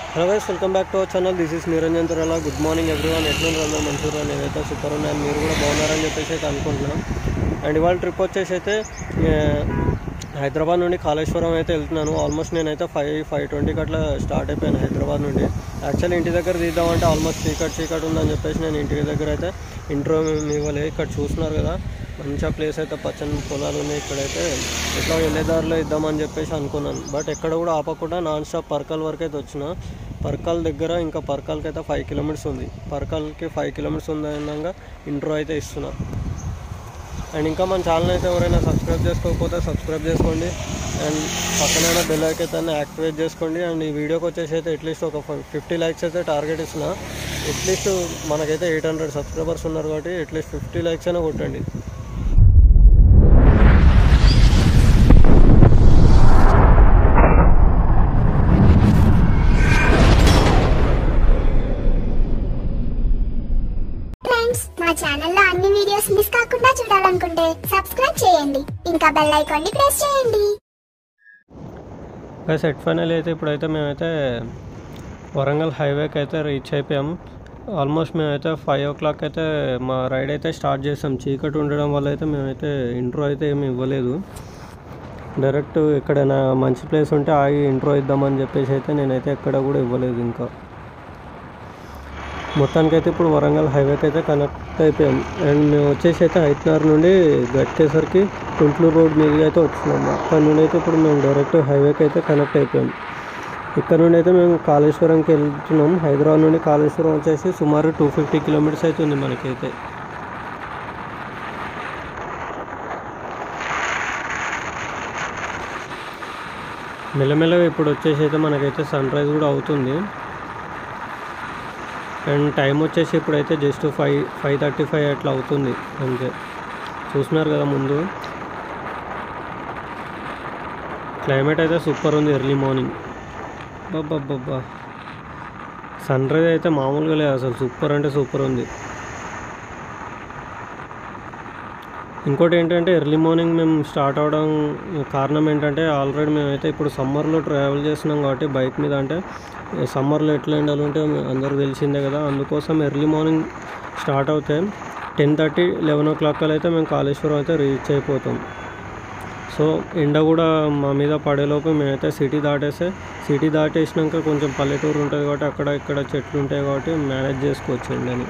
Hello guys welcome back to our channel this is Niranjan Turala good morning everyone ఎట్లున్నారు అందరూ మంచిగా నేనైతే సూపర్ ఉన్నాను మీరు కూడా బాగున్నారని చెప్పేసి అయితే అనుకుంటున్నాను అండ్ ఇవాళ ట్రిప్ వచ్చేసి అయితే ఏ, హైదరాబాద్ నుండి కాళేశ్వరం అయితే వెళ్తున్నాను ఆల్మోస్ట్ నేనైతే ఫైవ్ ఫైవ్ ట్వంటీకి అట్లా స్టార్ట్ అయిపోయాను హైదరాబాద్ నుండి యాక్చువల్లీ ఇంటి దగ్గర తీద్దామంటే ఆల్మోస్ట్ చీకట్ చీకట్ ఉందని చెప్పేసి నేను ఇంటి దగ్గర అయితే ఇంట్రో ఇవ్వలే ఇక్కడ చూస్తున్నారు కదా మంచిగా ప్లేస్ అయితే పచ్చని పొలాలు ఉన్నాయి ఇక్కడైతే ఎట్లా వెళ్ళే దారిలో ఇద్దామని చెప్పేసి అనుకున్నాను బట్ ఎక్కడ కూడా ఆపకుండా నాన్ స్టాప్ పర్కల్ వరకు అయితే వచ్చిన పర్కల్ దగ్గర ఇంకా పర్కల్కి అయితే ఫైవ్ కిలోమీటర్స్ ఉంది పర్కల్కి ఫైవ్ కిలోమీటర్స్ ఉంది అన్నాక ఇంట్రో అయితే ఇస్తున్నా అండ్ ఇంకా మన ఛానల్ అయితే ఎవరైనా సబ్స్క్రైబ్ చేసుకోకపోతే సబ్స్క్రైబ్ చేసుకోండి అండ్ పక్కన బెల్ ఐకన్ యాక్టివేట్ చేసుకోండి అండ్ ఈ వీడియోకి వచ్చేసి అయితే అట్లీస్ట్ ఒక ఫిఫ్టీ లైక్స్ అయితే టార్గెట్ ఇస్తున్నా అట్లీస్ట్ మనకైతే ఎయిట్ హండ్రెడ్ సబ్స్క్రైబర్స్ ఉన్నారు కాబట్టి అట్లీస్ట్ ఫిఫ్టీ లైక్స్ అయినా కొట్టండి ఫ్రెండ్స్ మా ఛానల్లో అన్ని వీడియోస్ మిస్ కాకుండా చూడాలనుకుంటే సబ్స్క్రైబ్ చేయండి ఇంకా బెల్ ఐకాన్ ని ప్రెస్ చేయండి సెట్ ఫైనల్ అయితే ఇప్పుడైతే మేమైతే వరంగల్ హైవేకి అయితే రీచ్ అయిపోయాం ఆల్మోస్ట్ మేమైతే ఫైవ్ ఓ క్లాక్ అయితే మా రైడ్ అయితే స్టార్ట్ చేసాం చీకటి ఉండడం వల్ల అయితే మేమైతే ఇంట్రో అయితే ఏమి ఇవ్వలేదు డైరెక్ట్ ఎక్కడైనా మంచి ప్లేస్ ఉంటే ఆగి ఇంట్రో ఇద్దామని చెప్పేసి అయితే నేనైతే ఎక్కడ కూడా ఇవ్వలేదు ఇంకా మొత్తానికైతే ఇప్పుడు వరంగల్ హైవేకి అయితే కనెక్ట్ అయిపోయాం అండ్ మేము వచ్చేసి అయితే హైట్నార్ నుండి గట్టేసరికి కుంట్లూరు రోడ్ మీదుగా అయితే వచ్చినాము అక్కడ నుండి అయితే ఇప్పుడు మేము డైరెక్ట్ హైవేకి అయితే కనెక్ట్ అయిపోయాం ఇక్కడ నుండి అయితే మేము కాళేశ్వరంకి వెళ్తున్నాం హైదరాబాద్ నుండి కాళేశ్వరం వచ్చేసి సుమారు టూ ఫిఫ్టీ కిలోమీటర్స్ అవుతుంది మనకైతే మెల్లమెల్లగా ఇప్పుడు వచ్చేసి అయితే మనకైతే సన్ రైజ్ కూడా అవుతుంది అండ్ టైం వచ్చేసి ఇప్పుడైతే just five five thirty five అట్లా అవుతుంది అంతే చూస్తున్నారు కదా ముందు క్లైమేట్ అయితే సూపర్ ఉంది ఎర్లీ మార్నింగ్ బాబ్బా సన్ రైజ్ అయితే మామూలుగా లేదు అసలు సూపర్ అంటే సూపర్ ఉంది ఇంకోటి ఏంటంటే ఎర్లీ మార్నింగ్ మేము స్టార్ట్ అవడం కారణం ఏంటంటే ఆల్రెడీ మేమైతే ఇప్పుడు సమ్మర్లో ట్రావెల్ చేస్తున్నాం కాబట్టి బైక్ మీద అంటే సమ్మర్లో ఎట్లా ఎండలు ఉంటే అందరూ తెలిసిందే కదా అందుకోసం ఎర్లీ మార్నింగ్ స్టార్ట్ అవుతే ten thirty eleven o'clock అయితే మేము కాళేశ్వరం అయితే రీచ్ అయిపోతాం సో ఎండ కూడా మా మీద పడేలోపు మేమైతే సిటీ దాటేస్తే సిటీ దాటేసినాక కొంచెం పల్లెటూరు ఉంటుంది కాబట్టి అక్కడ ఇక్కడ చెట్లు ఉంటాయి కాబట్టి మేనేజ్ చేసుకోవచ్చు ఎండని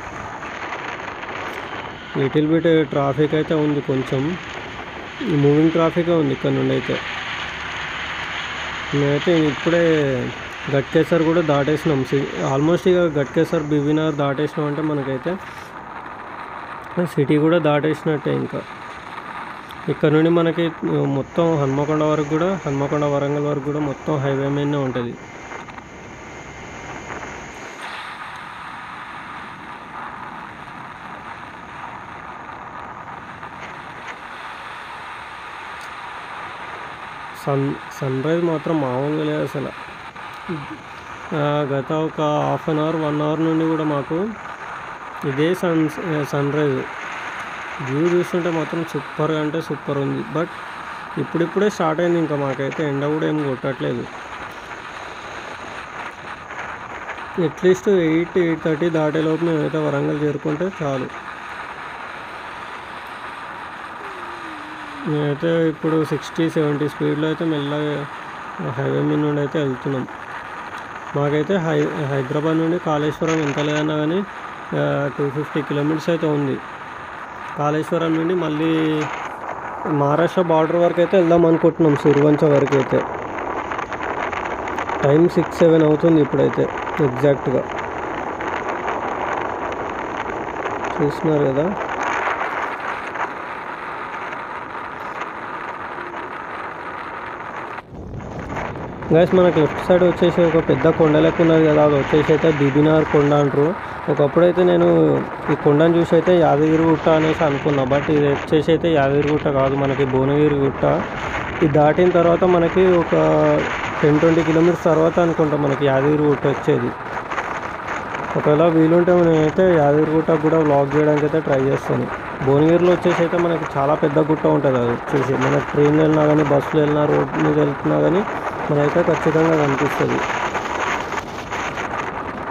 లిటిల్ బిట్ ట్రాఫిక్ అయితే ఉంది కొంచెం మూవింగ్ ట్రాఫిక్ ఉంది ఇక్కడ నుండి అయితే మేమైతే ఇప్పుడే గట్కేసర్ కూడా దాటేసినాం ఆల్మోస్ట్ ఇక గట్కేసర్ బిబినార్ దాటేసినాం అంటే మనకైతే సిటీ కూడా దాటేసినట్టే ఇంకా ఇక్కడ నుండి మనకి మొత్తం హన్మకొండ వరకు కూడా హన్మకొండ వరంగల్ వరకు కూడా మొత్తం హైవే మీదనే ఉంటుంది సన్ సన్ రైజ్ మాత్రం మామూలుగా లేదు అసలు ఆ, గత ఒక half an hour one hour నుండి కూడా మాకు ఇదే సన్ సన్ రైజ్ వ్యూ చూస్తుంటే మాత్రం సూపర్ అంటే సూపర్ ఉంది బట్ ఇప్పుడిప్పుడే స్టార్ట్ అయింది ఇంకా మాకైతే ఎండ కూడా ఏం కొట్టట్లేదు అట్లీస్ట్ ఎయిట్ ఎయిట్ థర్టీ దాటేలోపు మేమైతే వరంగల్ చేరుకుంటే చాలు మేమైతే ఇప్పుడు సిక్స్టీ సెవెంటీ స్పీడ్లో అయితే మెల్లగా హైవే మీద నుండి అయితే వెళ్తున్నాం మాకైతే హై హైదరాబాద్ నుండి కాళేశ్వరం ఎంత లేదన్నా కానీ టూ ఫిఫ్టీ కిలోమీటర్స్ అయితే ఉంది కాళేశ్వరం నుండి మళ్ళీ మహారాష్ట్ర బార్డర్ వరకు అయితే వెళ్దాం అనుకుంటున్నాం సిరివంచ వరకు అయితే టైం సిక్స్ సెవెన్ అవుతుంది ఇప్పుడైతే ఎగ్జాక్ట్గా చూస్తున్నారు కదా గైస్ మనకు లెఫ్ట్ సైడ్ వచ్చేసి ఒక పెద్ద కొండ లెక్క ఉన్నది కదా అది వచ్చేసి అయితే బిబినార్ కొండ అంటారు ఒకప్పుడైతే నేను ఈ కొండను చూసి అయితే యాదగిరి గుట్ట అనేసి అనుకున్నా బట్ ఇది వచ్చేసి అయితే యాదగిరి గుట్ట కాదు మనకి భువనగిరి గుట్ట ఇది దాటిన తర్వాత మనకి ఒక టెన్ ట్వంటీ కిలోమీటర్స్ తర్వాత అనుకుంటా మనకి యాదగిరి గుట్ట వచ్చేది ఒకవేళ వీలుంటే నేనైతే యాదగిరి గుట్టకు కూడా వ్లాగ్ చేయడానికి అయితే ట్రై చేస్తాను భువనగిరిలో వచ్చేసి అయితే మనకి చాలా పెద్ద గుట్ట ఉంటుంది అది వచ్చేసి మనకి ట్రైన్ వెళ్ళినా కానీ బస్సులో వెళ్ళినా రోడ్ మీద వెళ్తున్నా కానీ మనకైతే ఖచ్చితంగా కనిపిస్తుంది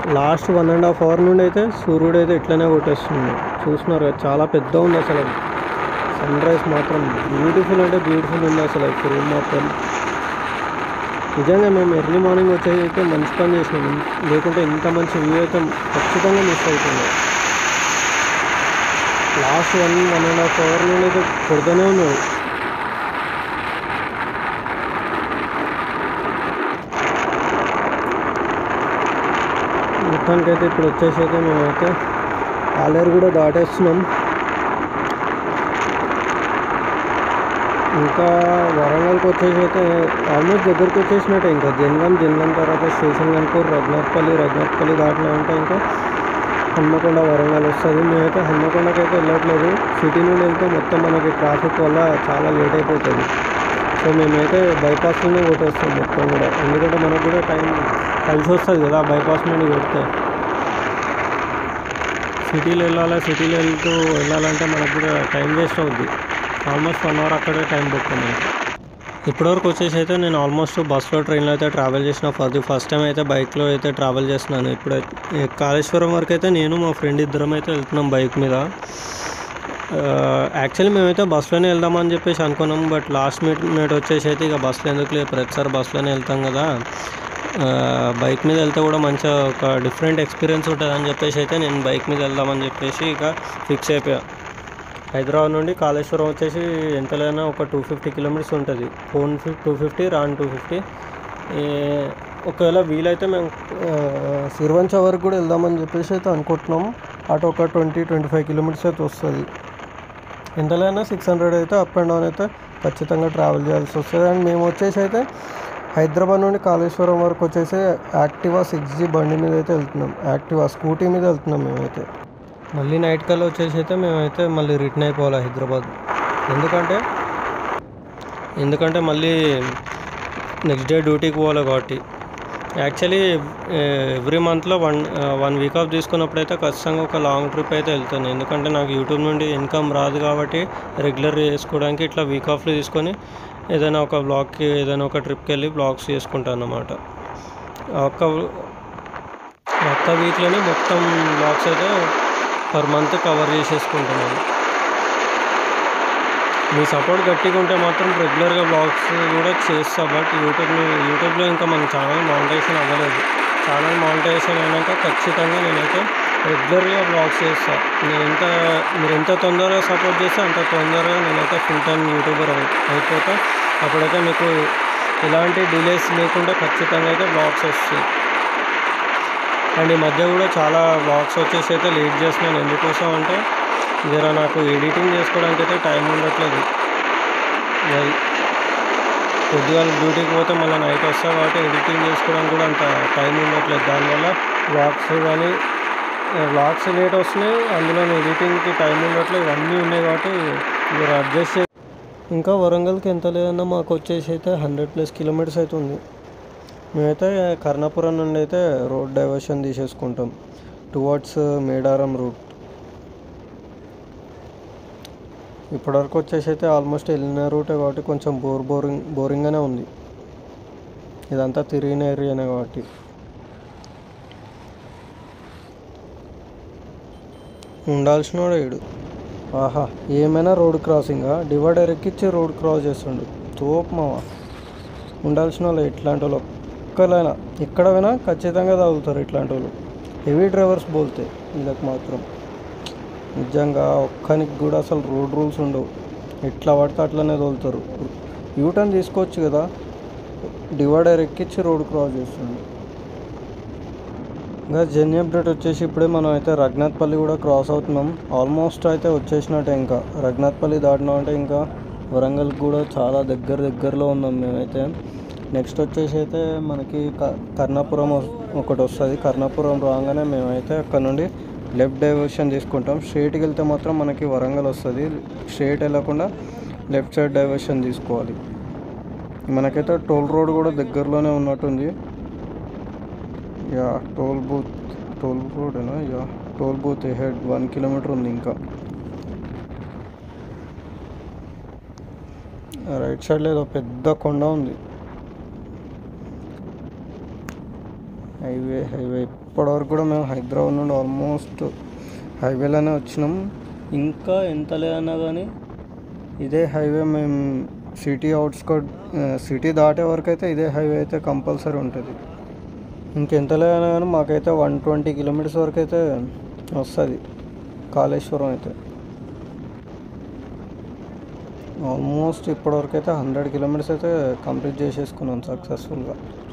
last one and half hour నుండి అయితే సూర్యుడు అయితే ఇట్లనే కొట్టేస్తుంది చూస్తున్నారు కదా చాలా పెద్ద ఉంది అసలు సన్ రైజ్ మాత్రం బ్యూటిఫుల్ అంటే బ్యూటిఫుల్ ఉంది అసలు ఫిల్మ్ మాత్రం నిజంగా మేము ఎర్లీ మార్నింగ్ వచ్చేసి అయితే మంచి పని చేసినాం లేకుంటే ఇంత మంచి వ్యూ అయితే ఖచ్చితంగా మిస్ అవుతుంది last one one and half hour నుండి అయితే కొడుతూనే ఉన్నాడు మొత్తానికైతే ఇప్పుడు వచ్చేసి అయితే మేమైతే ఆలేరు కూడా దాటేస్తున్నాం ఇంకా వరంగల్కి వచ్చేసి అయితే ఆల్మోస్ట్ దగ్గరికి వచ్చేసినట్టే ఇంకా జనగాం జనగాం తర్వాత స్టేషన్ కనుకూర్ రఘునాథ్పల్లి రఘునాథ్పల్లి దాటినా అంటే ఇంకా హన్మకొండ వరంగల్ వస్తుంది మేమైతే హన్మకొండకి అయితే వెళ్ళట్లేదు సిటీ నుండి వెళ్తే మొత్తం మనకి ట్రాఫిక్ వల్ల చాలా లేట్ అయిపోతుంది సో మేమైతే బైపాస్ నుండి కొట్టేస్తాం మొత్తం కూడా ఎందుకంటే మనకు కూడా టైం కలిసి వస్తుంది కదా బైపాస్ నుండి కొడితే సిటీలో వెళ్ళాలి సిటీలో వెళ్తూ వెళ్ళాలంటే మనకు కూడా టైం వేస్ట్ అవుద్ది ఆల్మోస్ట్ వన్ అవర్ అక్కడే టైం పడుతుంది ఇప్పటివరకు వచ్చేసి అయితే నేను ఆల్మోస్ట్ బస్సులో ట్రైన్లో అయితే ట్రావెల్ చేసిన ఫర్ ది ఫస్ట్ టైం అయితే బైక్లో అయితే ట్రావెల్ చేస్తున్నాను ఇప్పుడు కాళేశ్వరం వరకు అయితే నేను మా ఫ్రెండ్ ఇద్దరం అయితే వెళ్తున్నాం బైక్ మీద యాక్చువల్లీ మేమైతే బస్సులోనే వెళ్దామని చెప్పేసి అనుకున్నాం బట్ లాస్ట్ మినిట్ మినిట్ వచ్చేసి అయితే ఇక బస్సులో ఎందుకు లేదు ప్రతిసారి బస్సులోనే వెళ్తాం కదా ఆ, బైక్ మీద వెళ్తే కూడా మంచిగా ఒక డిఫరెంట్ ఎక్స్పీరియన్స్ ఉంటుంది అని చెప్పేసి అయితే నేను బైక్ మీద వెళ్దామని చెప్పేసి ఇక ఫిక్స్ అయిపోయా హైదరాబాద్ నుండి కాళేశ్వరం వచ్చేసి ఎంతలైనా ఒక టూ ఫిఫ్టీ కిలోమీటర్స్ ఉంటుంది ఫోన్ టూ ఫిఫ్టీ రాన్ టూ ఫిఫ్టీ ఒకవేళ వీలైతే మేము ఆ, సిరివంచ వరకు కూడా వెళ్దామని చెప్పేసి అయితే అనుకుంటున్నాం అటు ఒక ట్వంటీ ట్వంటీ ఫైవ్ కిలోమీటర్స్ అయితే వస్తుంది ఎంతలైనా సిక్స్ హండ్రెడ్ అయితే అప్ అండ్ డౌన్ అయితే ఖచ్చితంగా ట్రావెల్ చేయాల్సి వస్తుంది అండ్ మేము వచ్చేసి అయితే హైదరాబాద్ నుండి కాళేశ్వరం వరకు వచ్చేసి యాక్టివా సిక్స్ జీ బండి మీద అయితే వెళ్తున్నాం యాక్టివా స్కూటీ మీద వెళ్తున్నాం మేమైతే మళ్ళీ నైట్ కల్లా వచ్చేసి అయితే మేమైతే మళ్ళీ రిటర్న్ అయిపోవాలి హైదరాబాద్ ఎందుకంటే ఎందుకంటే మళ్ళీ నెక్స్ట్ డే డ్యూటీకి పోవాలి కాబట్టి యాక్చువల్లీ ఎవ్రీ మంత్లో వన్ వన్ వీక్ ఆఫ్ తీసుకున్నప్పుడైతే ఖచ్చితంగా ఒక లాంగ్ ట్రిప్ అయితే వెళ్తాను ఎందుకంటే నాకు యూట్యూబ్ నుండి ఇన్కమ్ రాదు కాబట్టి రెగ్యులర్ చేసుకోవడానికి ఇట్లా వీక్ ఆఫ్లో తీసుకొని ఏదైనా ఒక బ్లాగ్కి ఏదైనా ఒక ట్రిప్కి వెళ్ళి బ్లాగ్స్ చేసుకుంటాను అన్నమాట ఒక్క ఒక్క వీక్లోనే మొత్తం బ్లాగ్స్ అయితే పర్ మంత్ కవర్ చేసేసుకుంటున్నాను మీ సపోర్ట్ గట్టిగా ఉంటే మాత్రం రెగ్యులర్గా బ్లాగ్స్ కూడా చేస్తా బట్ యూట్యూబ్ యూట్యూబ్లో ఇంకా మన ఛానల్ మానిటైజేషన్ అవ్వలేదు ఛానల్ మానిటైజేషన్ అయినాక ఖచ్చితంగా నేనైతే రెగ్యులర్గా బ్లాగ్స్ చేస్తా నేను ఎంత మీరు ఎంత తొందరగా సపోర్ట్ చేస్తే అంత తొందరగా నేనైతే ఫుల్ టైం యూట్యూబర్ అయి అయిపోతా అప్పుడైతే మీకు ఎలాంటి డిలేస్ లేకుండా ఖచ్చితంగా అయితే బ్లాగ్స్ వస్తాయి అండ్ ఈ మధ్య కూడా చాలా బ్లాగ్స్ వచ్చేసి అయితే లేట్ చేస్తున్నాను ఎందుకోసం అంటే జర నాకు ఎడిటింగ్ చేసుకోవడానికి అయితే టైం ఉండట్లేదు మరి పొద్దుగాల డ్యూటీకి పోతే మళ్ళీ నైట్ వస్తా కాబట్టి ఎడిటింగ్ చేసుకోవడానికి కూడా అంత టైం ఉండట్లేదు దానివల్ల బ్లాగ్స్ కానీ బ్లాగ్స్ లేట్ వస్తున్నాయి అందులో ఎడిటింగ్కి టైం ఉండట్లేదు ఇవన్నీ ఉన్నాయి కాబట్టి మీరు అడ్జస్ట్ చే ఇంకా వరంగల్కి ఎంత లేదన్నా మాకు వచ్చేసి అయితే హండ్రెడ్ ప్లస్ కిలోమీటర్స్ అయితే ఉంది మేమైతే కర్ణాపురం నుండి అయితే రోడ్ డైవర్షన్ తీసేసుకుంటాం టువర్డ్స్ మేడారం రూట్ ఇప్పటివరకు వచ్చేసి అయితే ఆల్మోస్ట్ వెళ్ళిన రూటే కాబట్టి కొంచెం బోర్ బోరింగ్ బోరింగ్గానే ఉంది ఇదంతా తిరిగిన ఏరియానే కాబట్టి ఉండాల్సిన వాడు ఆహా ఏమైనా రోడ్ క్రాసింగా డివైడర్ ఎక్కిచ్చి రోడ్ క్రాస్ చేస్తుండు తోపు మామ ఉండాల్సిన వాళ్ళు ఇట్లాంటి వాళ్ళు ఒక్కలైనా ఎక్కడ పోయినా ఖచ్చితంగా తగులుతారు ఇట్లాంటి వాళ్ళు హెవీ డ్రైవర్స్ బోల్తే వీళ్ళకి మాత్రం నిజంగా ఒక్కనికి కూడా అసలు రోడ్ రూల్స్ ఉండవు ఎట్లా పడితే అట్లనే తోలుతారు యూటర్న్ తీసుకోవచ్చు కదా డివైడర్ ఎక్కించి రోడ్ క్రాస్ చేస్తుండు ఇంకా జర్నీ అప్డేట్ వచ్చేసి ఇప్పుడే మనం అయితే రఘునాథ్పల్లి కూడా క్రాస్ అవుతున్నాం ఆల్మోస్ట్ అయితే వచ్చేసినట్టే ఇంకా రఘునాథ్పల్లి దాటినాం అంటే ఇంకా వరంగల్కి కూడా చాలా దగ్గర దగ్గరలో ఉన్నాం మేమైతే నెక్స్ట్ వచ్చేసి అయితే మనకి క కర్ణాపురం వస్- ఒకటి వస్తుంది కర్ణాపురం రాగానే మేమైతే అక్కడ నుండి లెఫ్ట్ డైవర్షన్ తీసుకుంటాం స్ట్రైట్కి వెళ్తే మాత్రం మనకి వరంగల్ వస్తుంది స్ట్రైట్ వెళ్ళకుండా లెఫ్ట్ సైడ్ డైవర్షన్ తీసుకోవాలి మనకైతే టోల్ రోడ్ కూడా దగ్గరలోనే ఉన్నట్టుంది యా టోల్ బూత్ టోల్ రోడేనా yeah toll booth head one kilometre ఉంది ఇంకా రైట్ సైడ్లో ఏదో పెద్ద కొండ ఉంది హైవే హైవే ఇప్పటివరకు కూడా మేము హైదరాబాద్ నుండి ఆల్మోస్ట్ హైవేలోనే వచ్చినాం ఇంకా ఎంత లేదన్నా కానీ ఇదే హైవే మేము సిటీ అవుట్స్కట్ సిటీ దాటే వరకు అయితే ఇదే హైవే అయితే కంపల్సరీ ఉంటుంది ఇంకెంత లేదన్నా కానీ మాకైతే వన్ ట్వంటీ కిలోమీటర్స్ వరకు అయితే వస్తుంది కాళేశ్వరం అయితే ఆల్మోస్ట్ ఇప్పటివరకు అయితే హండ్రెడ్ కిలోమీటర్స్ అయితే కంప్లీట్ చేసేసుకున్నాం సక్సెస్ఫుల్గా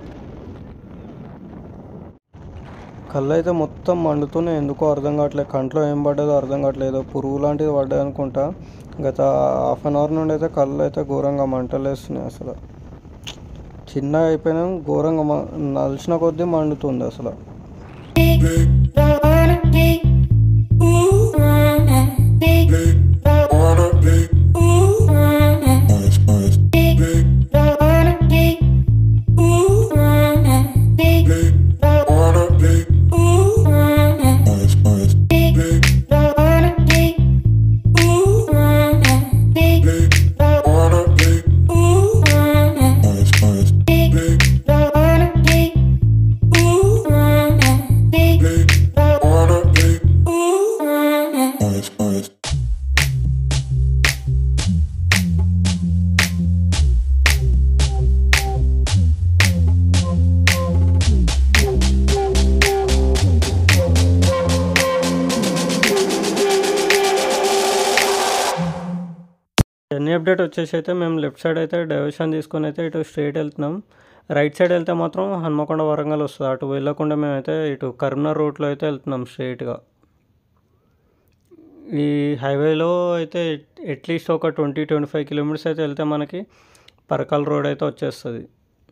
కళ్ళు అయితే మొత్తం మండుతూనే ఎందుకో అర్థం కావట్లేదు కంట్లో ఏం పడ్డదో అర్థం కావట్లేదు పురుగు లాంటిది పడ్డది అనుకుంటా గత హాఫ్ అన్ అవర్ నుండి అయితే కళ్ళు అయితే ఘోరంగా మంటలేస్తున్నాయి అసలు చిన్నగా అయిపోయినా ఘోరంగా మ- నలిచిన కొద్దీ మండుతుంది అసలు జర్నీ అప్డేట్ వచ్చేసి అయితే మేము లెఫ్ట్ సైడ్ అయితే డైవర్షన్ తీసుకొని అయితే ఇటు స్ట్రైట్ వెళ్తున్నాం రైట్ సైడ్ వెళ్తే మాత్రం హన్మకొండ వరంగల్ వస్తుంది అటు వెళ్ళకుండా మేమైతే ఇటు కరీంనగర్ రూట్లో అయితే వెళ్తున్నాం స్ట్రైట్గా ఈ హైవేలో అయితే అట్లీస్ట్ ఒక ట్వంటీ ట్వంటీ ఫైవ్ కిలోమీటర్స్ అయితే వెళ్తే మనకి పరకాల్ రోడ్ అయితే వచ్చేస్తుంది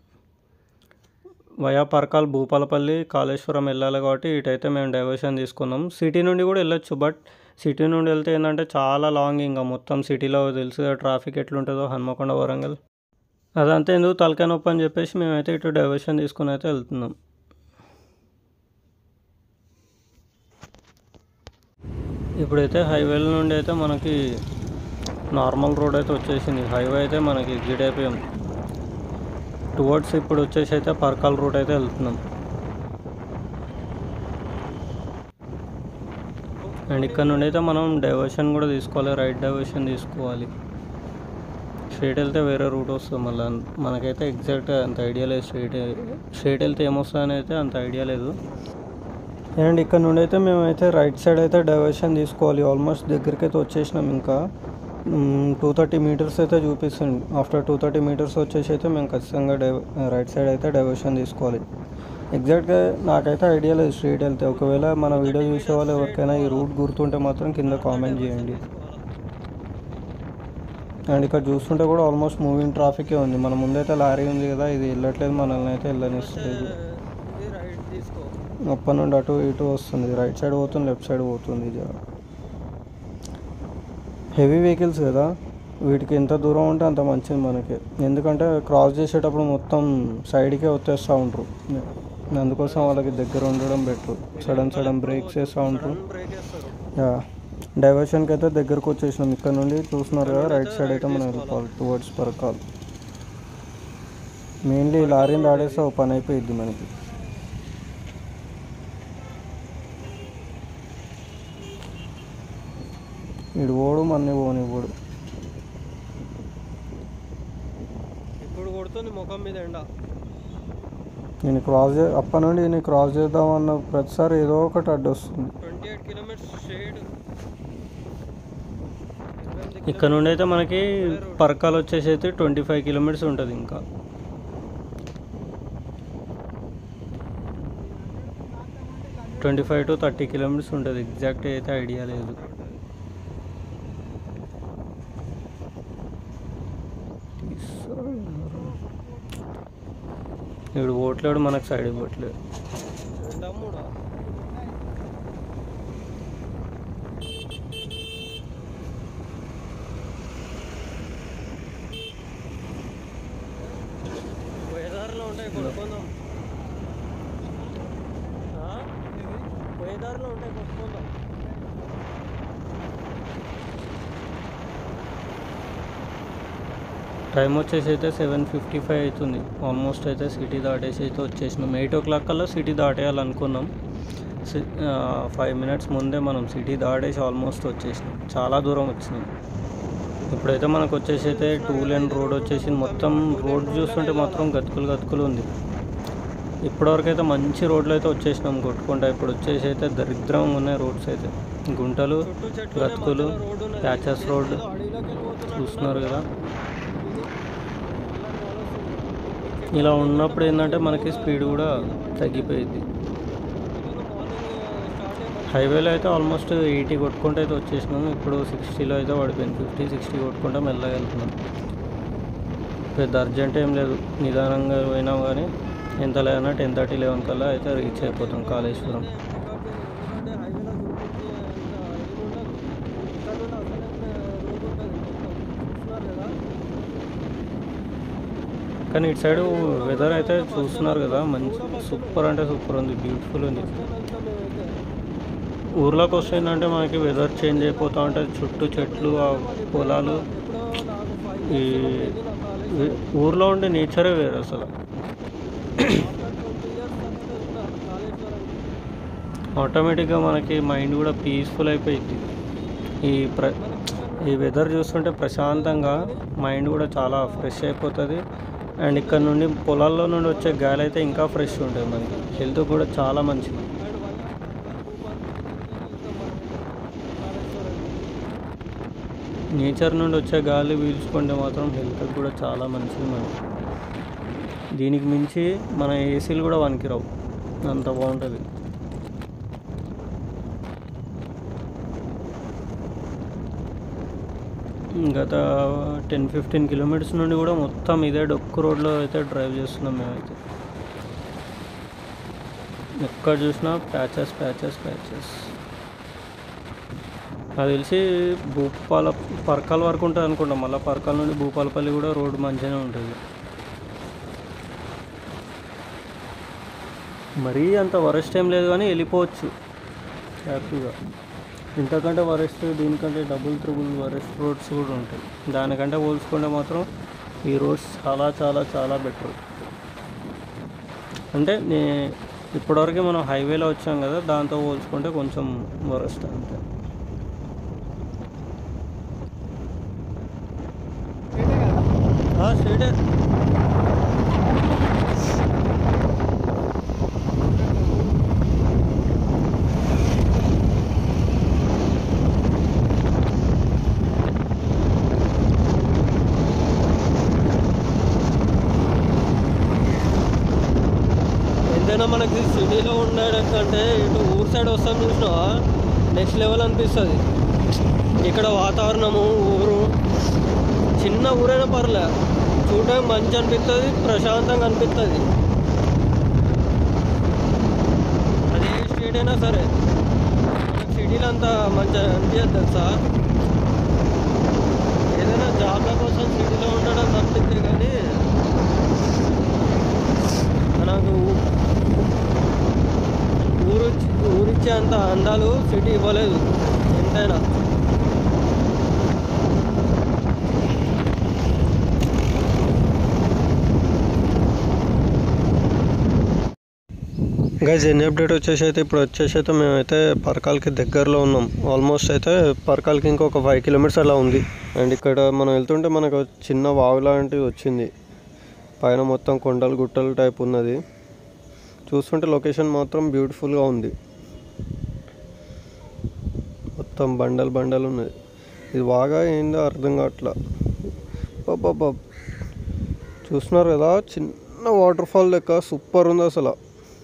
వయా పరకాల్ భూపాలపల్లి కాళేశ్వరం వెళ్ళాలి కాబట్టి ఇటైతే మేము డైవర్షన్ తీసుకున్నాం సిటీ నుండి కూడా వెళ్ళొచ్చు బట్ సిటీ నుండి వెళ్తే ఏంటంటే చాలా లాంగ్ ఇంకా మొత్తం సిటీలో తెలుసు కదా ట్రాఫిక్ ఎట్లుంటుందో హన్మకొండ వరంగల్ అదంతా ఎందుకు తలకాయ నొప్పి అని చెప్పేసి మేమైతే ఇటు డైవర్షన్ తీసుకుని అయితే వెళ్తున్నాం ఇప్పుడైతే హైవేల నుండి అయితే మనకి నార్మల్ రోడ్ అయితే వచ్చేసింది హైవే అయితే మనకి ఎగ్జిట్ అయిపోయాం టువర్డ్స్ ఇప్పుడు వచ్చేసి అయితే పర్కాల్ రూట్ అయితే వెళ్తున్నాం అండ్ ఇక్కడ నుండి అయితే మనం డైవర్షన్ కూడా తీసుకోవాలి రైట్ డైవర్షన్ తీసుకోవాలి స్ట్రైట్ వెళ్తే వేరే రూట్ వస్తుంది మళ్ళీ మనకైతే ఎగ్జాక్ట్ అంత ఐడియా లేదు స్ట్రైట్ స్ట్రైట్ వెళ్తే ఏమొస్తుందని అయితే అంత ఐడియా లేదు అండ్ ఇక్కడ నుండి అయితే మేమైతే రైట్ సైడ్ అయితే డైవర్షన్ తీసుకోవాలి ఆల్మోస్ట్ దగ్గరికి అయితే వచ్చేసినాం ఇంకా టూ థర్టీ మీటర్స్ అయితే చూపిస్తుంది ఆఫ్టర్ టూ థర్టీ మీటర్స్ వచ్చేసి అయితే మేము ఖచ్చితంగా డై రైట్ సైడ్ అయితే డైవర్షన్ తీసుకోవాలి ఎగ్జాక్ట్గా నాకైతే ఐడియా లేదు స్ట్రీట్ వెళ్తే ఒకవేళ మన వీడియో చూసే వాళ్ళు ఎవరికైనా ఈ రూట్ గుర్తుంటే మాత్రం కింద కామెంట్ చేయండి అండ్ ఇక్కడ చూస్తుంటే కూడా ఆల్మోస్ట్ మూవింగ్ ట్రాఫికే ఉంది మన ముందైతే లారీ ఉంది కదా ఇది వెళ్ళట్లేదు మనల్ని అయితే వెళ్ళనిస్తలేదు అప్పటి నుండి అటు ఇటు వస్తుంది రైట్ సైడ్ పోతుంది లెఫ్ట్ సైడ్ పోతుంది ఇది హెవీ వెహికల్స్ కదా వీటికి ఎంత దూరం ఉంటే అంత మంచిది మనకి ఎందుకంటే క్రాస్ చేసేటప్పుడు మొత్తం సైడ్కే వచ్చేస్తూ ఉంటారు అందుకోసం వాళ్ళకి దగ్గర ఉండడం బెటర్ సడన్ సడన్ బ్రేక్స్ వేస్తూ ఉంటారు యా డైవర్షన్కి అయితే దగ్గరకు వచ్చేసినాం ఇక్కడ నుండి చూస్తున్నారు కదా రైట్ సైడ్ అయితే మనం వెళ్ళిపోవాలి టువర్డ్స్ పరకాల్ మెయిన్లీ లారీని దాడేస్తే ఒక పని అయిపోయిద్ది మనకి ఇడు పోడు మన్ని పోనివ్వడు ఇప్పుడు కొడుతుంది ముఖం మీద ఎండ నేను క్రాస్ చే అప్పటి నుండి నేను క్రాస్ చేద్దామన్న ప్రతిసారి ఏదో ఒకటి అడ్డు వస్తుంది ట్వంటీ ఎయిట్ కిలోమీటర్స్ స్ట్రేట్ ఇక్కడ నుండి అయితే మనకి పరకాలు వచ్చేసి అయితే ట్వంటీ ఫైవ్ కిలోమీటర్స్ ఉంటుంది ఇంకా twenty five to thirty kilometres ఉంటుంది ఎగ్జాక్ట్ అయితే ఐడియా లేదు ఇప్పుడు ఓట్లేడు మనకు సైడ్ ఇవ్వట్లేదు రెండా మూడా పోయేదారిలో ఉంటాయి కొనుక్కుందాం ఆ? పోయేదారిలో ఉంటాయి కొనుక్కుందాం టైం వచ్చేసి అయితే సెవెన్ ఫిఫ్టీ ఫైవ్ అవుతుంది ఆల్మోస్ట్ అయితే సిటీ దాటేసి అయితే వచ్చేసినాం ఎయిట్ ఓ క్లాక్ కల్లా సిటీ దాటేయాలనుకున్నాం ఫైవ్ మినిట్స్ ముందే మనం సిటీ దాటేసి ఆల్మోస్ట్ వచ్చేసినాం చాలా దూరం వచ్చినాం ఇప్పుడైతే మనకు వచ్చేసి అయితే టూ లేన్ రోడ్ వచ్చేసి మొత్తం రోడ్ చూస్తుంటే మాత్రం గతుకులు గతుకులు ఉంది ఇప్పటివరకు అయితే మంచి రోడ్లు అయితే వచ్చేసినాం కొట్టుకుంటా ఇప్పుడు వచ్చేసి అయితే దరిద్రంగా ఉన్నాయి రోడ్స్ అయితే గుంటలు చుట్టూ చెట్లు గతుకులు రోడ్డు ఉన్నది. ప్యాచెస్ రోడ్ ఏదో అడవిలోకి వెళ్ళిపోతున్నాం. చూస్తున్నారు కదా ఇది ఇలా ఉన్నప్పుడు ఏంటంటే మనకి స్పీడ్ కూడా తగ్గిపోయింది హైవేలో అయితే ఆల్మోస్ట్ ఎయిటీ కొట్టుకుంటూ అయితే వచ్చేసినాం ఇప్పుడు సిక్స్టీలో అయితే పడిపోయింది ఫిఫ్టీ సిక్స్టీ కొట్టుకుంటా మెల్లగా వెళ్తున్నాం పెద్ద అర్జెంట్ ఏం లేదు నిదానంగా పోయినాం కానీ ఎంత లేదన్నా టెన్ థర్టీ లెవెన్ కల్లా అయితే రీచ్ అయిపోతాం కాళేశ్వరం ఎందుకంటే హైవేలో దూరం ఇక్కడ నుండి అసలే రోడ్డు ఉంటుంది మొత్తం చూస్తున్నారు కదా కానీ ఇటు సైడ్ వెదర్ అయితే చూస్తున్నారు కదా మంచి సూపర్ అంటే సూపర్ ఉంది బ్యూటిఫుల్ ఉంది అంతా మేమైతే ఊర్లోకి వస్తుందంటే మనకి వెదర్ చేంజ్ అయిపోతూ ఉంటుంది చుట్టూ చెట్లు ఆ పొలాలు ఎప్పుడో నాకు ఫైవ్ ఈ ఇయర్స్ నా కాలేజ్ వే- ఊర్లో ఉండే నేచరే వేరు అసలు ట్వంటీ ఇయర్స్ తర్వాత ఉన్నా కాళేశ్వరం ఆటోమేటిక్గా మనకి మైండ్ కూడా పీస్ఫుల్ అయిపోయింది ఈ ప్ర ఈ వెదర్ చూస్తుంటే ప్రశాంతంగా మైండ్ కూడా చాలా ఫ్రెష్ అయిపోతుంది అండ్ ఇక్కడ నుండి పొలాల్లో నుండి వచ్చే గాలి అయితే ఇంకా ఫ్రెష్ ఉంటుంది మనకి హెల్త్ కూడా చాలా మంచిది నేచర్ నుండి వచ్చే గాలి పీల్చుకుంటే మాత్రం హెల్త్ కూడా చాలా మంచిది మనకి దీనికి మించి మన ఏసీలు కూడా పనికిరావు అంత బాగుంటుంది గత టెన్ ఫిఫ్టీన్ కిలోమీటర్స్ నుండి కూడా మొత్తం ఇదే డొక్కు రోడ్లో అయితే డ్రైవ్ చేస్తున్నాం మేమైతే ఎక్కడ చూసినా ప్యాచెస్ ప్యాచెస్ ప్యాచెస్ నాకు తెలిసి భూపాల పరకాల వరకు ఉంటుంది అనుకుంటా మళ్ళీ పరకాల నుండి భూపాలపల్లి కూడా రోడ్డు మంచిగానే ఉంటుంది మరీ అంత వరస్ట్ ఏం లేదు కానీ వెళ్ళిపోవచ్చు హ్యాపీగా ఇంతకంటే వరస్ట్ దీనికంటే డబుల్ త్రిబుల్ వరస్ట్ రోడ్స్ కూడా ఉంటాయి దానికంటే పోల్చుకుంటే మాత్రం ఈ రోడ్స్ చాలా చాలా చాలా బెటర్ అంటే నే ఇప్పటివరకు మనం హైవేలో వచ్చాం కదా దాంతో పోల్చుకుంటే కొంచెం వరస్ట్ అంతే స్ట్రేటే ఎంతైనా మనకి సిటీలో ఉండేటంటే ఇటు ఊరు సైడ్ వస్తాం చూసినా నెక్స్ట్ లెవెల్ అనిపిస్తుంది ఇక్కడ వాతావరణము ఊరు చిన్న ఊరైనా పర్లే చూడడానికి మంచి అనిపిస్తుంది ప్రశాంతంగా అనిపిస్తుంది అది ఏ స్టేట్ అయినా సరే మనకి సిటీలో అంత మంచిగా అనిపించదు తెలుసా ఏదైనా జాబ్ల కోసం సిటీలో ఉండడం తప్పితే కానీ మనకు ఊరు ఊరిచ్చే అంత అందాలు సిటీ ఇవ్వలేదు ఎంతైనా గైజ్ ఎన్ని అప్డేట్ వచ్చేసి అయితే ఇప్పుడు వచ్చేసి అయితే మేమైతే పరకాలకి దగ్గరలో ఉన్నాం ఆల్మోస్ట్ అయితే పరకాలకి ఇంకొక ఫైవ్ కిలోమీటర్స్ అలా ఉంది అండ్ ఇక్కడ మనం వెళ్తుంటే మనకు ఒక చిన్న వాగు లాంటిది వచ్చింది పైన మొత్తం కొండలు గుట్టలు టైప్ ఉన్నది చూస్తుంటే లొకేషన్ మాత్రం బ్యూటిఫుల్గా ఉంది మొత్తం బండలు బండలు ఉన్నది ఇది బాగా ఏందో అర్థం కావట్లా బాబా చూస్తున్నారు కదా చిన్న వాటర్ ఫాల్ లెక్క సూపర్ ఉంది అసలు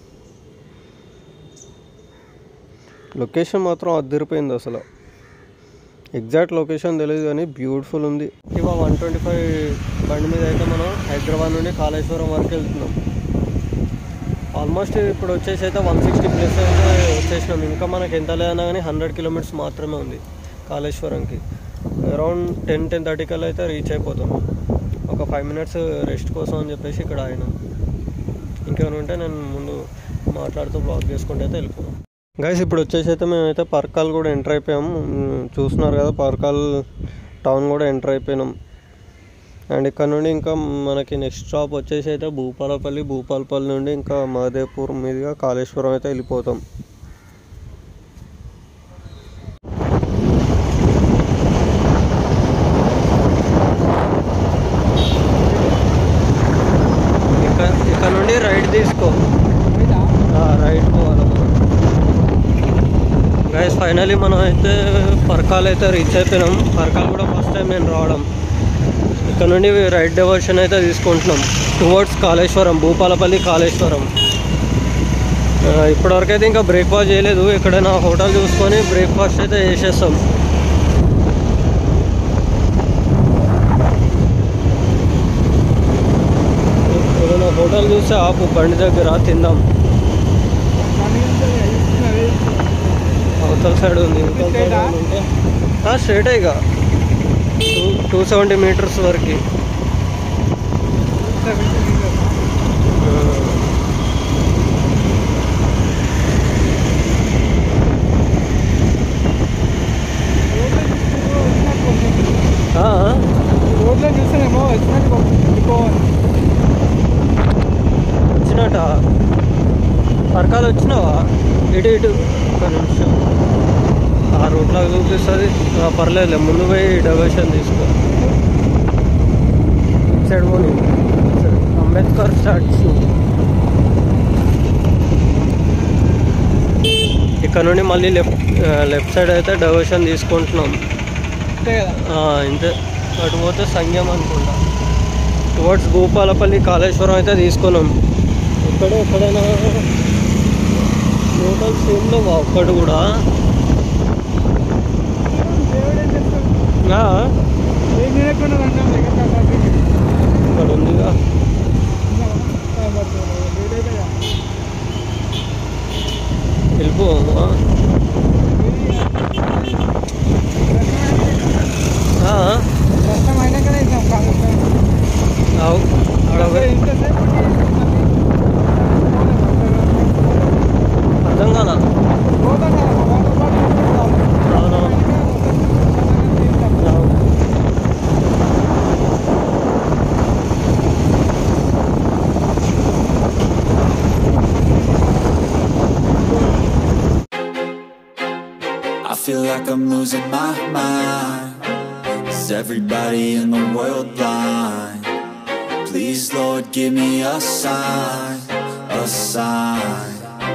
లొకేషన్ మాత్రం అద్దరిపోయింది అసలు ఎగ్జాక్ట్ లొకేషన్ తెలియదు కానీ బ్యూటిఫుల్ ఉంది ఇవా వన్ ట్వంటీ ఫైవ్ బండి మీద అయితే మనం హైదరాబాద్ నుండి కాళేశ్వరం వరకు వెళ్తున్నాం ఆల్మోస్ట్ ఇప్పుడు వచ్చేసి అయితే వన్ సిక్స్టీ ప్లస్ అయితే వచ్చేసినాం ఇంకా మనకి ఎంత లేదన్నా కానీ హండ్రెడ్ కిలోమీటర్స్ మాత్రమే ఉంది కాళేశ్వరంకి అరౌండ్ టెన్ టెన్ థర్టీ కల్లా అయితే రీచ్ అయిపోతాం ఒక ఫైవ్ మినిట్స్ రెస్ట్ కోసం అని చెప్పేసి ఇక్కడ ఆగినాం ఇంకేమైనా ఉంటే నేను ముందు మాట్లాడుతూ బ్లాగ్ చేసుకుంటే అయితే వెళ్ళిపోతాం గైస్ ఇప్పుడు వచ్చేసి అయితే మేమైతే పర్కాల్ కూడా ఎంటర్ అయిపోయాము మ్, చూస్తున్నారు కదా పర్కాల్ టౌన్ కూడా ఎంటర్ అయిపోయినాం అండ్ ఇక్కడ నుండి ఇంకా మనకి నెక్స్ట్ స్టాప్ వచ్చేసి అయితే భూపాలపల్లి భూపాలపల్లి నుండి ఇంకా మహదేవ్పూర్ మీదుగా కాళేశ్వరం అయితే వెళ్ళిపోతాం ఇక్కడ ఇక్కడ నుండి రైట్ తీసుకో రైట్ పోవాలి మనం గైస్ ఫైనలీ మనం అయితే పర్కాల్ అయితే రీచ్ అయిపోయినాం పర్కాల్ కూడా ఫస్ట్ టైం నేను రావడం ఇక్కడ నుండి రైట్ డైవర్షన్ అయితే తీసుకుంటున్నాం టువర్డ్స్ కాళేశ్వరం భూపాలపల్లి కాళేశ్వరం ఆ, ఇప్పటివరకు అయితే ఇంకా బ్రేక్ఫాస్ట్ చేయలేదు ఎక్కడైనా హోటల్ చూసుకొని బ్రేక్ఫాస్ట్ అయితే చేసేస్తాం ఏదైనా హోటల్ చూస్తే ఆపు బండి దగ్గర తిందాం అవతల సైడ్ ఉంది ఇవతల సైడ్ ఉంటే స్ట్రైట్ ఇక టూ టూ సెవెంటీ మీటర్స్ వరకు రోడ్లో చూసానేమో వచ్చినట్టు వెళ్ళిపోవాలి వచ్చినట పరకాలు వచ్చినావా ఇటు ఇటు ఒక నిమిషం ఆ రూట్లో చూపిస్తుంది ఆ, పర్లేదులే ముందు పోయి డైవర్షన్ తీసుకో ఇటు సైడ్ పోనీ ఇటు సైడ్. అంబేద్కర్ స్టాచ్యూ ఇక్కడ నుండి మళ్ళీ లెఫ్ట్ లెఫ్ట్ సైడ్ అయితే డైవర్షన్ తీసుకుంటున్నాం అంతే కదా ఆ, ఇంతే అటు పోతే సంగం అనుకుంటా టువర్డ్స్ భూపాలపల్లి కాళేశ్వరం అయితే తీసుకున్నాం ఇక్కడ ఎక్కడైనా హోటల్స్ ఏం లేవా ఒక్కటి కూడా దేవుడు ఏం చేస్తాడు ఆ, ఏం చేయకుండా అంటాం దగ్గర కాబట్టి ఇక్కడ ఉందిగా వెళ్ళిపోవా ఆ, కష్టం అయినాకనే ఇద్దాం కాదు అవు ఆడ పోయి- ఇంతసేపు అర్థం కాల అవునవును అవు. I feel like I'm losing my mind. Is everybody in the world blind? Please, Lord, give me a sign, a sign.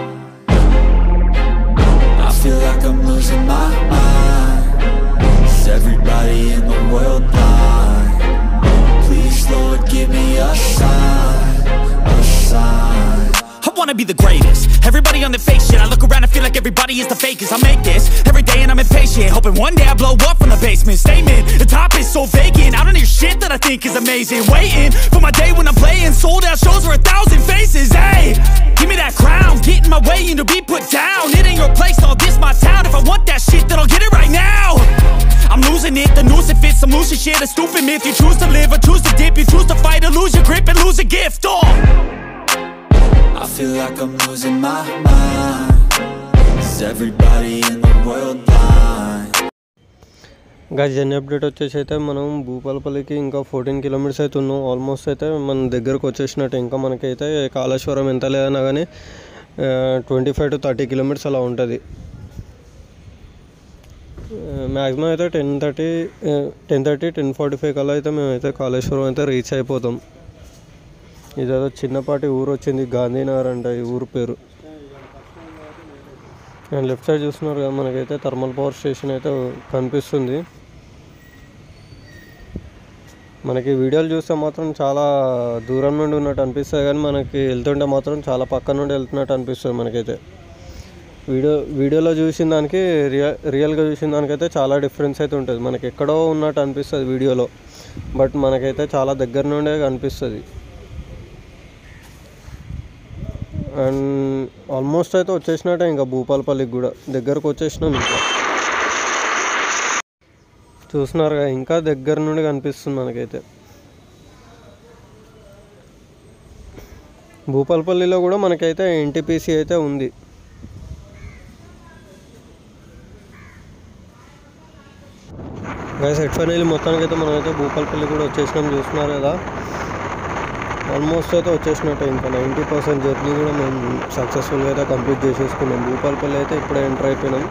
I feel like I'm losing my mind. Is everybody in the world blind? Please, Lord, give me a sign, a sign. I wanna be the greatest. Everybody on the fake shit. I look around and feel like everybody is the fakest. I make this every day and I'm impatient. Hoping one day I blow up from the basement. Statement, the top is so vacant. I don't hear shit that I think is amazing. Waiting for my day when I'm playing sold out shows for a thousand faces. Hey, give me that crown. Get in my way and to be put down. It ain't your place, all this my town. If I want that shit, then I'll get it right now. I'm losing it, the noose it fits some loose shit, a stupid myth. You choose to live or choose to dip, you choose to fight or lose your grip and lose a gift. Oh. I feel like I'm losing my mind. Is everybody in the world blind? ఇంకా journey update వచ్చేసి అయితే మనం భూపాలపల్లికి ఇంకా fourteen kilometres అయితే ఉన్నాం almost అయితే మన దగ్గరకు వచ్చేసినట్టు ఇంకా మనకైతే కాళేశ్వరం ఎంత లేదన్నా కానీ twenty five to thirty kilometres అలా ఉంటుంది మ్యాక్సిమం అయితే ten thirty ten thirty ten forty five కల్లా అయితే మేమైతే కాళేశ్వరం అయితే రీచ్ అయిపోతాం ఇదేదో చిన్నపాటి ఊరు వచ్చింది గాంధీనగర్ అంట ఈ ఊరు పేరు అండ్ లెఫ్ట్ సైడ్ చూస్తున్నారు కదా మనకైతే థర్మల్ పవర్ స్టేషన్ అయితే కనిపిస్తుంది మనకి వీడియోలు చూస్తే మాత్రం చాలా దూరం నుండి ఉన్నట్టు అనిపిస్తుంది కానీ మనకి వెళ్తుంటే మాత్రం చాలా పక్క నుండి వెళ్తున్నట్టు అనిపిస్తుంది మనకైతే వీడియో వీడియోలో చూసిన దానికి రియల్ రియల్గా చూసిన దానికైతే చాలా డిఫరెన్స్ అయితే ఉంటుంది మనకి ఎక్కడో ఉన్నట్టు అనిపిస్తుంది వీడియోలో బట్ మనకైతే చాలా దగ్గర నుండే కనిపిస్తుంది అండ్ ఆల్మోస్ట్ అయితే వచ్చేసినట్టే ఇంకా భూపాలపల్లికి కూడా దగ్గరకు వచ్చేసినాం ఇంకా చూస్తున్నారు కదా ఇంకా దగ్గర నుండి కనిపిస్తుంది మనకైతే భూపాలపల్లిలో కూడా మనకైతే ఎన్టీపీసీ అయితే ఉంది గైస్ హెడ్ ఫైనల్ మొత్తానికి అయితే మనం అయితే భూపాలపల్లి కూడా వచ్చేసినాం చూస్తున్నారు కదా ఆల్మోస్ట్ అయితే వచ్చేసినట్టే ఇంకా నైంటీ పర్సెంట్ జర్నీ కూడా మేము సక్సెస్ఫుల్గా అయితే కంప్లీట్ చేసేసుకున్నాం భూపాలపల్లి అయితే ఇప్పుడే ఎంటర్ అయిపోయినాం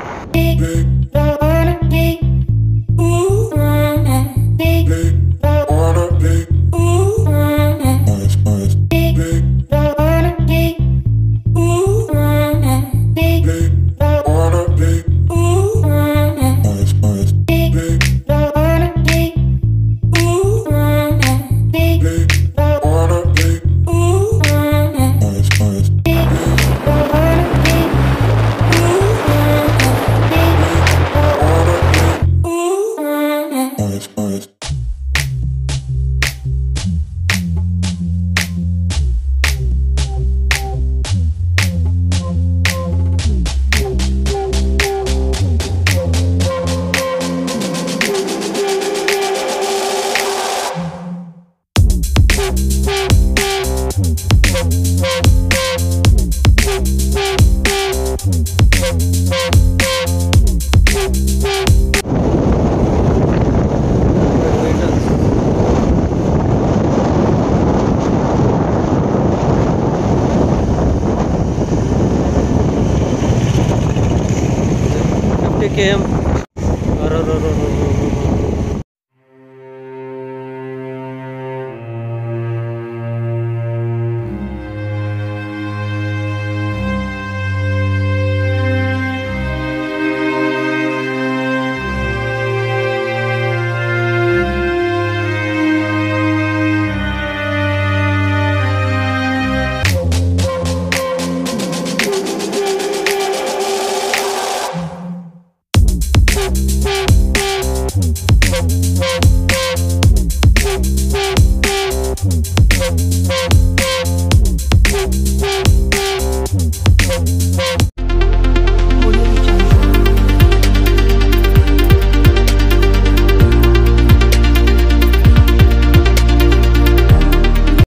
ఫిఫ్టీ కేఎం